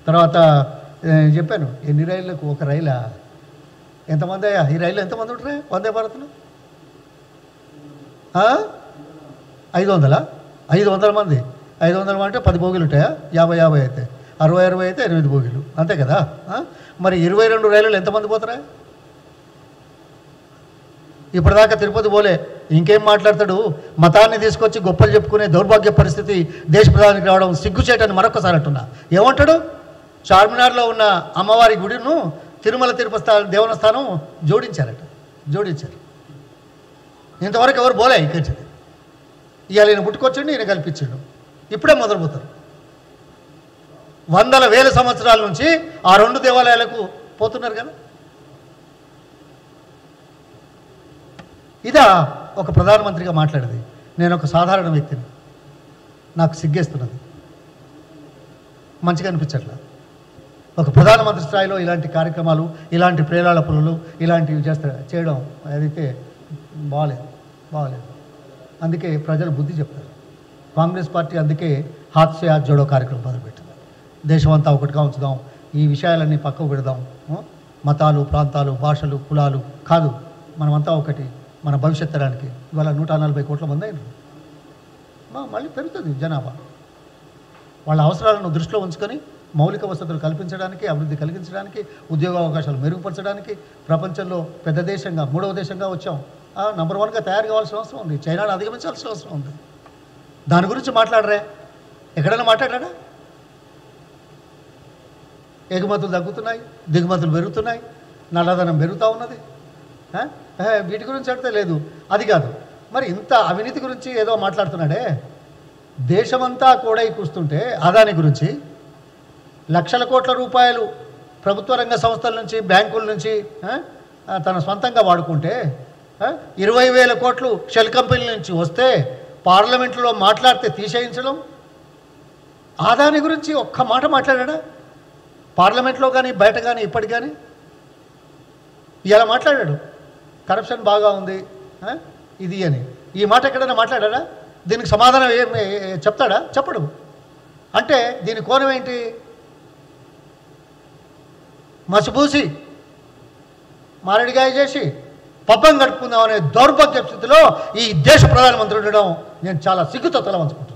తర్వాత ఏ, చెప్పాను ఎన్ని రైళ్ళకు ఒక రైలా ఎంతమంది అయ్యా ఈ రైలు ఎంతమంది ఉంటారా వందే భారత్లో ఆ? ఐదు వందలా ఐదు వందల మంది ఐదు వందల మంది అంటే పది బోగిలు ఉంటాయా యాభై యాభై అయితే అరవై అరవై అయితే ఎనిమిది బోగిలు అంతే కదా ఆ? మరి ఇరవై రెండు రైళ్ళు ఎంతమంది పోతారా ఇప్పటిదాకా తిరుపతి పోలే ఇంకేం మాట్లాడతాడు మతాన్ని తీసుకొచ్చి గొప్పలు చెప్పుకునే దౌర్భాగ్య పరిస్థితి దేశ ప్రధానికి రావడం సిగ్గుచేటని మరొకసారి అంటున్నా ఏమంటాడు చార్మినార్లో ఉన్న అమ్మవారి గుడిను తిరుమల తిరుపతి స్థా- దేవస్థానం జోడించారట జోడించారు ఇంతవరకు ఎవరు పోలే ఇక్కడి నుంచి. ఇవాళ ఈయన పుట్టుకొచ్చిండు ఈయన కల్పించిండు ఇప్పుడే మొదలుపోతారు వందల వేల సంవత్సరాల నుంచి ఆ రెండు దేవాలయాలకు పోతున్నారు కదా ఇదా ఒక ప్రధానమంత్రిగా మాట్లాడేది నేను ఒక సాధారణ వ్యక్తిని నాకు సిగ్గేస్తున్నది మంచిగా అనిపించట్లా ఒక ప్రధానమంత్రి స్థాయిలో ఇలాంటి కార్యక్రమాలు ఇలాంటి ప్రేరాల పనులు ఇలాంటివి చేస్తా చేయడం అదైతే బాగాలేదు బాగాలేదు అందుకే ప్రజలు బుద్ధి చెప్తారు కాంగ్రెస్ పార్టీ అందుకే హాత్ సే హాత్ జోడో కార్యక్రమం మొదలుపెట్టింది దేశమంతా ఒకటిగా ఉంచుదాం ఈ విషయాలన్నీ పక్కకు పెడదాం ఆ? మతాలు ప్రాంతాలు భాషలు కులాలు కాదు మనమంతా ఒకటి మన భవిష్యత్ తరానికి ఇవాళ నూట నలభై కోట్ల మంది అయినారు మా- మళ్ళీ పెరుగుతుంది జనాభా వాళ్ళ అవసరాలను దృష్టిలో ఉంచుకొని మౌలిక వసతులు కల్పించడానికి అభివృద్ధి కలిగించడానికి ఉద్యోగ అవకాశాలు మెరుగుపరచడానికి ప్రపంచంలో పెద్ద దేశంగా మూడవ దేశంగా వచ్చాం నంబర్ వన్గా తయారు కావాల్సిన అవసరం ఉంది చైనాను అధిగమించాల్సిన అవసరం ఉంది దాని గురించి మాట్లాడరే ఎక్కడైనా మాట్లాడారా ఎగుమతులు తగ్గుతున్నాయి దిగుమతులు పెరుగుతున్నాయి నల్లధనం పెరుగుతూ ఉన్నది ఆ? ఏ, వీటి గురించి అంటే లేదు అది కాదు మరి ఇంత అవినీతి గురించి ఏదో మాట్లాడుతున్నాడే దేశమంతా కూడా కూస్తుంటే అదాని గురించి లక్షల కోట్ల రూపాయలు ప్రభుత్వ రంగ సంస్థల నుంచి బ్యాంకుల నుంచి ఆ, ఆ, తన సొంతంగా వాడుకుంటే ఆ, ఇరవై వేల కోట్లు షెల్ కంపెనీల నుంచి వస్తే పార్లమెంట్లో మాట్లాడితే తీసేయించడం ఆదాని గురించి ఒక్క మాట మాట్లాడాడా పార్లమెంట్లో కానీ బయట కానీ ఇప్పటికి కానీ ఇలా మాట్లాడాడు కరప్షన్ బాగా ఉంది ఆ, ఇది అని ఈ మాట ఎక్కడైనా మాట్లాడాడా దీనికి సమాధానం ఏం ఏ- చెప్తాడా చెప్పడు అంటే దీని కోణం ఏంటి మసిపూసి మారడిగాయ చేసి పబ్బం గడుపుకుందాం అనే దౌర్భాగ్య స్థితిలో ఈ దేశ ప్రధానమంత్రి ఉండడం నేను చాలా సిగ్గుతో తల వంచుకుంటాను